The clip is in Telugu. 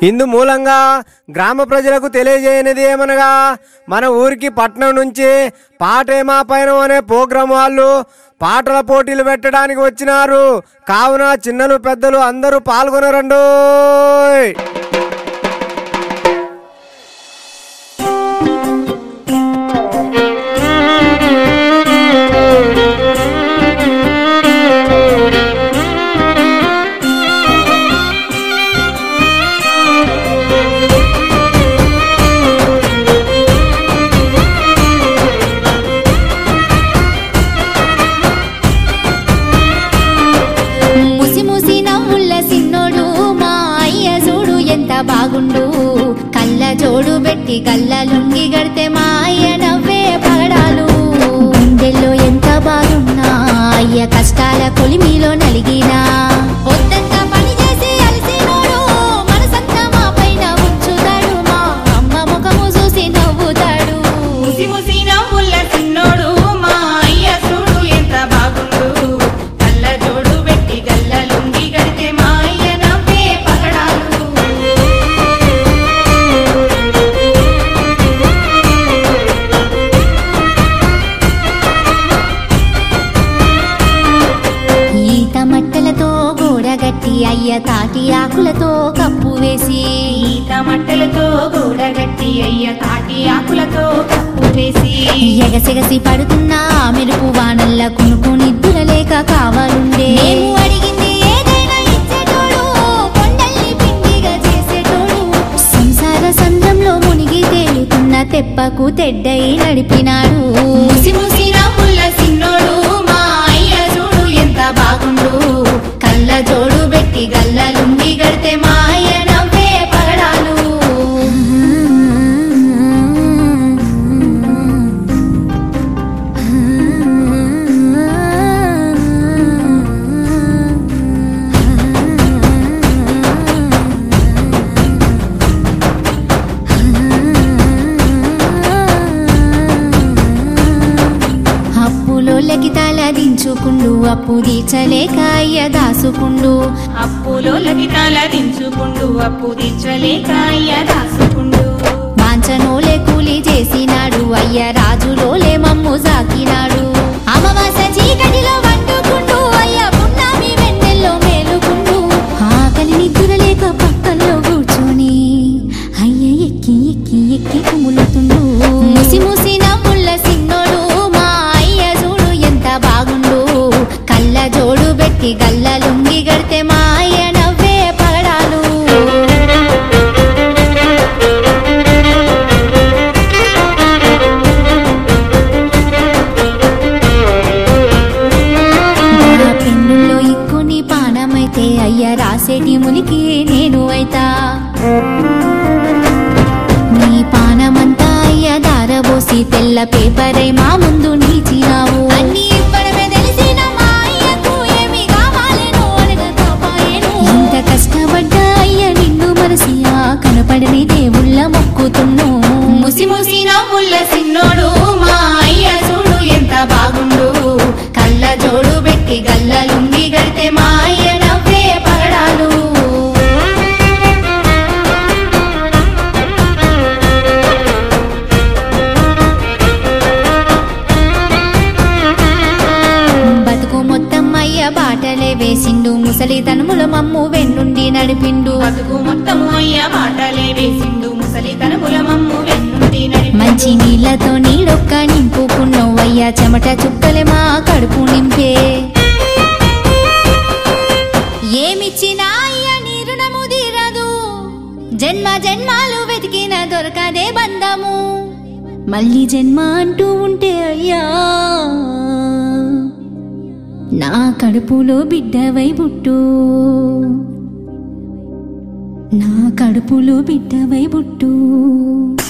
ఇందు మూలంగా గ్రామ ప్రజలకు తెలియజేయనిది ఏమనగా మన ఊరికి పట్నం నుంచి పాటేమా పైన అనే ప్రోగ్రాం వాళ్ళు పాటల పోటీలు పెట్టడానికి వచ్చినారు కావున చిన్నలు పెద్దలు అందరూ పాల్గొనరండు ముసి ముసి నవ్వుల సిన్నోడు మా అయ్య చూడు ఎంత బాగుండు కళ్ళ జోడు పెట్టి కళ్ళ లుంగి గడితే మా అయ్య నవ్వే పగడాలు గుండెల్లో ఎంత బాగున్నా అయ్య కష్టాల కొలిమిలో నలిగినా పొద్దంతా పని చేసి అలసినోడు మనసంతా మా పైన ఉంచుతాడు మా అమ్మ ముఖము చూసి నవ్వుతాడు ముసి ముసి నవ్వుల చిన్నోడు మా అయ్య చూడు ఎంత బాగుండు కళ్ళ జోడు పెట్టి గల్ల లుంగి గడితే మా అయ్య నవ్వే పగడాలు ఈత మట్టలతో గోడగట్టి అయ్య తాటి ఆకులతో కప్పు వేసి ఈత మట్టెలతో గూడగట్టి అయ్య తాటి ఆకులతో కప్పు వేసి ఎగసెగసి పడుతున్న ఆ మెరుపు వానల్ల కునుకు నిద్దురలేక కావాలుండే మేము అడిగింది ఏదైనా ఇచ్చేటోడు కొండల్ని పిండిగా చేసేటోడు సంసార సంద్రంలో మునిగి తేలుతున్న తెప్పకు తెడ్డై నడిపినాడు ముసి ముసి నవ్వుల చిన్నోడు మా అయ్య చూడు ఎంత బాగుండు కళ్ళ జోడు పెట్టి గల్ల లుంగి గడితే మా అయ్య నవ్వే పగడాలు అప్పులోళ్ళకి తల దించుకుండు అప్పు తీర్చలేక అయ్య దాసుకుండు అప్పులో లగితాల దించుకుండు అప్పు తీర్చలేక అయ్య దాసుకుండు వాంచనోలే కూలి చేసినాడు అయ్య రాజులోలే మమ్ము సాకినాడు అమావాస చీకటిలో వండుకుండు అయ్య పున్నామి వెన్నెల్లో మేలుకుండు ఆకలి నిద్రలేక పక్కల్లో కూర్చొని అయ్య ఎక్కి ఎక్కి ఎక్కి కుములుతుండు ముసి ముసి నవ్వుల సిన్నోడు మా అయ్య చూడు ఎంత బాగుండు కళ్ళ జోడు పెట్టి గల్ల లుంగి గడితే మా అయ్య నవ్వే పగడాలు నా పెన్నుల్లో ఇక్కుని పానమైతే అయ్య రాసేటి మునికి నేను అయితా నీ పానమంతా అయ్య దారబోసి తెల్ల పేపరై మా ముందు నీచినావు అన్ని ఇవ్వడమే తెలిసిన మా అయ్యకు ఏమి కావాలెనో అడగకపోయెను. ఇంత కష్టపడ్డా అయ్య నిన్ను మనసియా కనపడని దేవుళ్ళ మొక్కుతున్ను ముసి ముసి నవ్వుల సిన్నోడు మా అయ్య చూడు ఎంత బాగుండు కళ్ళ జోడు పెట్టి గల్ల లుంగి గడితే మా అయ్య నవ్వే పగడాలు బతుకు మొత్తం అయ్య బాటలే వేసిండు ముసలి తనముల మమ్ము వెన్నుండి నడిపిండు బతుకు మొత్తం అయ్య మాటలే వేసిండు ముసలి తనముల మమ్ము వెన్నుండి నడిపి మంచి నీళ్లతో నీడొక్క నింపుకున్నావు అయ్యా చెమట చుక్కలే మా కడుపు నింపే ఏమిచ్చినా అయ్య నీ రుణము తీరదు జన్మ జన్మాలు వెతికిన దొరకదే బంధము మళ్ళీ జన్మ అంటూ ఉంటే అయ్యా నా కడుపులో బిడ్డవై పుట్టు నా కడుపులో బిడ్డవై పుట్టు